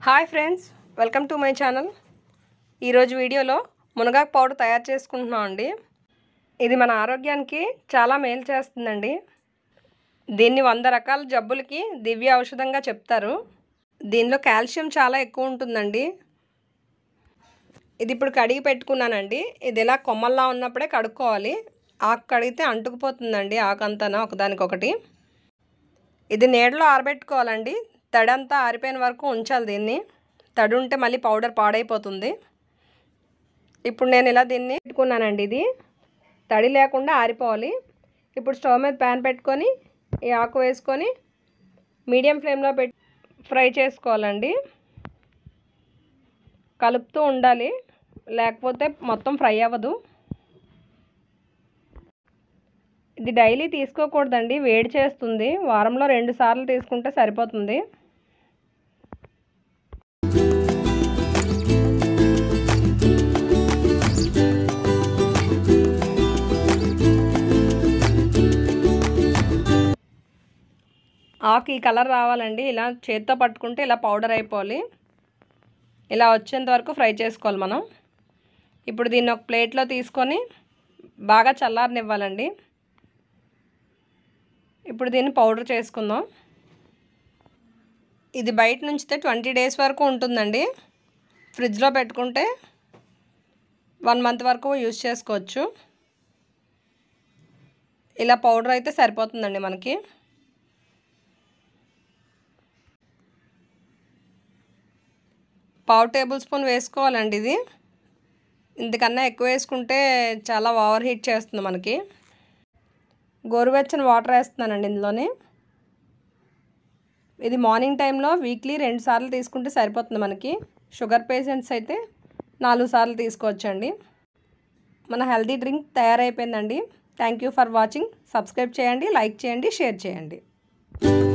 hi friends welcome to my channel ఈరోజు వీడియోలో మునగాకు పౌడర్ తయారు చేసుకుంటున్నాం అండి ఇది మన ఆరోగ్యానికి చాలా మేలు చేస్తుందండి దీన్ని వంద రకాల జబ్బులకి దివ్య ఔషధంగా చెప్తారు దీనిలో కాల్షియం చాలా ఎక్కువ ఉంటుందండి ఇది ఇప్పుడు కడిగి పెట్టుకున్నానండి ఇది ఇలా కొమ్మల్లా ఉన్నప్పుడే కడుక్కోవాలి ఆకు కడిగితే అంటుకుపోతుందండి ఆకు అంతా ఒకదానికొకటి ఇది నీడలో ఆరబెట్టుకోవాలండి తడి అంతా ఆరిపోయిన వరకు ఉంచాలి దీన్ని తడి ఉంటే మళ్ళీ పౌడర్ పాడైపోతుంది ఇప్పుడు నేను ఇలా దీన్ని పెట్టుకున్నానండి ఇది తడి లేకుండా ఆరిపోవాలి ఇప్పుడు స్టవ్ మీద ప్యాన్ పెట్టుకొని ఈ ఆకు వేసుకొని మీడియం ఫ్లేమ్లో పెట్టి ఫ్రై చేసుకోవాలండి కలుపుతూ ఉండాలి లేకపోతే మొత్తం ఫ్రై అవ్వదు ఇది డైలీ తీసుకోకూడదండి వేడి చేస్తుంది వారంలో రెండు సార్లు తీసుకుంటే సరిపోతుంది ఆకు ఈ కలర్ రావాలండి ఇలా చేత్తో పట్టుకుంటే ఇలా పౌడర్ అయిపోవాలి ఇలా వచ్చేంత వరకు ఫ్రై చేసుకోవాలి మనం ఇప్పుడు దీన్ని ఒక ప్లేట్లో తీసుకొని బాగా చల్లారనివ్వాలండి ఇప్పుడు దీన్ని పౌడర్ చేసుకుందాం ఇది బయట నుంచితే ట్వంటీ డేస్ వరకు ఉంటుందండి ఫ్రిడ్జ్లో పెట్టుకుంటే వన్ మంత్ వరకు యూజ్ చేసుకోవచ్చు ఇలా పౌడర్ అయితే సరిపోతుందండి మనకి పావు టేబుల్ స్పూన్ వేసుకోవాలండి ఇది ఇంతకన్నా ఎక్కువ వేసుకుంటే చాలా ఓవర్ హీట్ చేస్తుంది మనకి గోరువెచ్చని వాటర్ వేస్తున్నానండి ఇందులోని ఇది మార్నింగ్ టైంలో వీక్లీ రెండు సార్లు తీసుకుంటే సరిపోతుంది మనకి షుగర్ పేషెంట్స్ అయితే నాలుగు సార్లు తీసుకోవచ్చండి మన హెల్తీ డ్రింక్ తయారైపోయిందండి thank you for watching subscribe చేయండి లైక్ చేయండి షేర్ చేయండి